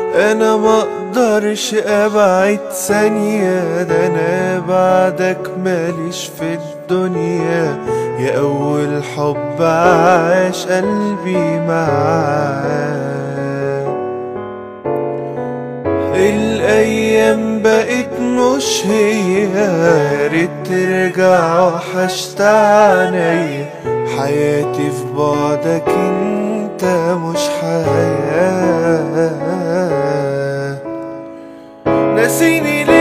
انا ما اقدرش ابعد ثانية ده انا بعدك ماليش في الدنيا يا اول حب عاش قلبي معاك الايام بقت مش هي يا ريت ترجع وحشت عينيا حياتي في بعدك انت مش حياه ناسيني ليه